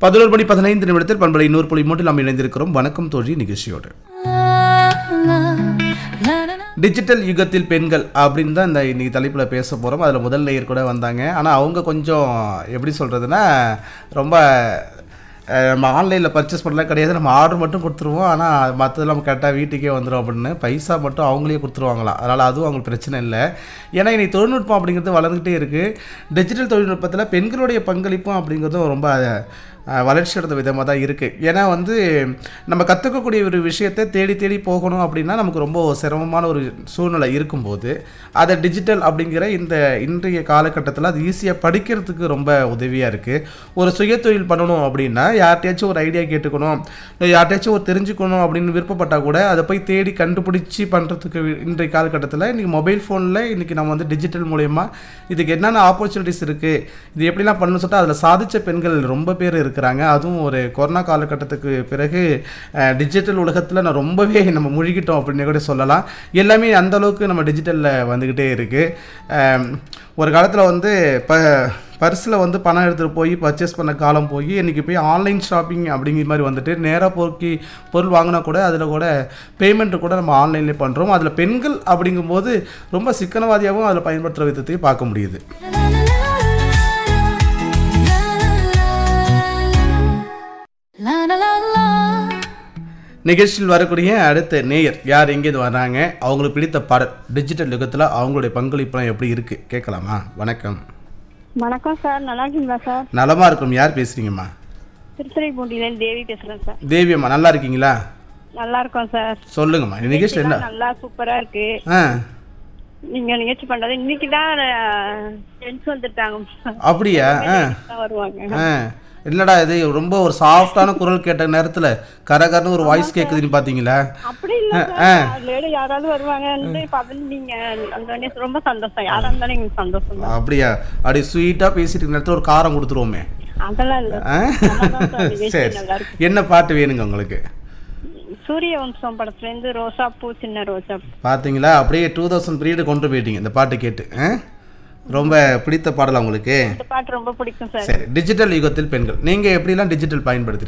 பதினோரு மணி பதினைந்து நிமிடத்தில் பண்பலை நூறு புள்ளி மூன்றில் நாம் இணைந்திருக்கிறோம் வணக்கம் தோழி நிகழ்ச்சியோடு டிஜிட்டல் யுகத்தில் பெண்கள் அப்படின்னு தான் இந்த இன்னைக்கு தலைப்பில் பேச போகிறோம் அதில் முதல் நேயர் கூட வந்தாங்க ஆனால் அவங்க கொஞ்சம் எப்படி சொல்கிறதுனா ரொம்ப அஹ், நம்ம ஆன்லைனில் பர்ச்சேஸ் பண்ணலாம் கிடையாது நம்ம ஆர்டர் மட்டும் கொடுத்துருவோம் ஆனால் மற்றதெல்லாம் கேட்டால் வீட்டுக்கே வந்துடும் அப்படின்னு பைசா மட்டும் அவங்களே கொடுத்துருவாங்களாம் அதனால் அதுவும் அவங்களுக்கு பிரச்சனை இல்லை ஏன்னா இன்னைக்கு தொழில்நுட்பம் அப்படிங்கிறது வளர்ந்துக்கிட்டே இருக்குது டிஜிட்டல் தொழில்நுட்பத்தில் பெண்களுடைய பங்களிப்பும் அப்படிங்கிறதும் ரொம்ப அஹ், வளர்ச்சி அடைந்த விதமாக தான் இருக்குது ஏன்னா வந்து நம்ம கற்றுக்கக்கூடிய ஒரு விஷயத்தை தேடி தேடி போகணும் அப்படின்னா நமக்கு ரொம்ப சிரமமான ஒரு சூழ்நிலை இருக்கும்போது அதை டிஜிட்டல் அப்படிங்கிற இந்த இன்றைய காலகட்டத்தில் அது ஈஸியாக படிக்கிறதுக்கு ரொம்ப உதவியாக இருக்குது ஒரு சுயதொழில் பண்ணணும் அப்படின்னா யார்கிட்டயாச்சும் ஒரு ஐடியா கேட்டுக்கணும் இல்லை யார்கிட்டயாச்சும் ஒரு தெரிஞ்சுக்கணும் அப்படின்னு விருப்பப்பட்டால் கூட அதை போய் தேடி கண்டுபிடிச்சி பண்ணுறதுக்கு இன்றைய காலகட்டத்தில் இன்றைக்கி மொபைல் ஃபோனில் இன்றைக்கி நம்ம வந்து டிஜிட்டல் மூலயமா இதுக்கு என்னென்ன ஆப்பர்ச்சுனிட்டிஸ் இருக்குது இது எப்படிலாம் பண்ணணும்னு சொல்லிட்டு அதில் சாதித்த பெண்கள் ரொம்ப பேர் இருக்கிறாங்க அதுவும் ஒரு கொரோனா காலகட்டத்துக்கு பிறகு டிஜிட்டல் உலகத்தில் நான் ரொம்பவே நம்ம முழுகிட்டோம் அப்படின்னு கூட சொல்லலாம் எல்லாமே அந்த அளவுக்கு நம்ம டிஜிட்டலில் வந்துக்கிட்டே இருக்குது ஒரு காலத்தில் வந்து ப பர்ஸில் வந்து பணம் எடுத்துகிட்டு போய் பர்ச்சேஸ் பண்ண காலம் போய் இன்றைக்கி போய் ஆன்லைன் ஷாப்பிங் அப்படிங்கிற மாதிரி வந்துட்டு நேராக போக்கி பொருள் வாங்கினா கூட அதில் கூட பேமெண்ட்டு கூட நம்ம ஆன்லைன்லேயே பண்ணுறோம் அதில் பெண்கள் அப்படிங்கும்போது ரொம்ப சிக்கனவாதியாகவும் அதில் பயன்படுத்துகிற விதத்தையும் பார்க்க முடியுது நிகழ்ச்சியில் வரக்கூடிய அடுத்த நேயர் யார் எங்கேருந்து வர்றாங்க அவங்களுக்கு பிடித்த பாடல் டிஜிட்டல் யுகத்தில் அவங்களுடைய பங்களிப்புலாம் எப்படி இருக்குது கேட்கலாமா வணக்கம் வணக்கம் சார் நல்லா இருக்கீங்களா சார் நலமாக இருக்கும் யார் பேசுகிறீங்கம்மா திருத்துறைப்பூண்டியிலேருந்து தேவி பேசுறேன் சார் தேவி அம்மா நல்லா இருக்கீங்களா நல்லா இருக்கோம் சார் சொல்லுங்கம்மா இந்த நிகழ்ச்சியில் என்ன நல்லா சூப்பரா இருக்கு ஆ நீங்க நிகழ்ச்சி பண்றது இன்னைக்கு தான் ஃப்ரெண்ட்ஸ் வந்துட்டாங்க அப்படியா ஆ தான் வருவாங்க ஆ என்னடா இது ரொம்ப ஒரு சாஃப்டான குரல் கேட்ட நேரத்தில் கரகரன்னு ஒரு வாய்ஸ் கேட்குதுன்னு பார்த்தீங்களா அப்படி இல்ல சார் லேடி யாராவது வருவாங்கன்னு பார்த்து நீங்க அந்த உடனே ரொம்ப சந்தோஷம் யாரா இருந்தாலும் எங்களுக்கு சந்தோஷம் தான் அப்படியா அப்படி ஸ்வீட்டாக பேசிட்டு இருக்க நேரத்தில் ஒரு காரம் கொடுத்துருவோமே அதெல்லாம் இல்ல ஆ நல்லாதான் சார் நிகழ்ச்சி சரி நல்லா இருக்கு என்ன பாட்டு வேணுங்க உங்களுக்கு சூரிய வம்சம் படத்துல இருந்து ரோசா பூ சின்ன ரோசா பூ. பார்த்தீங்களா அப்படியே டூ தௌசண்ட் பீரியடு கொண்டு போயிட்டீங்க இந்த பாட்டு கேட்டு ஆ? ரொம்ப பிடித்த பாடலா உங்களுக்கு இந்த பாட்டு ரொம்ப பிடிக்கும் சார் சரி டிஜிட்டல் யுகத்தில் பெண்கள் நீங்கள் எப்படிலாம் டிஜிட்டல் பயன்படுத்துறீங்க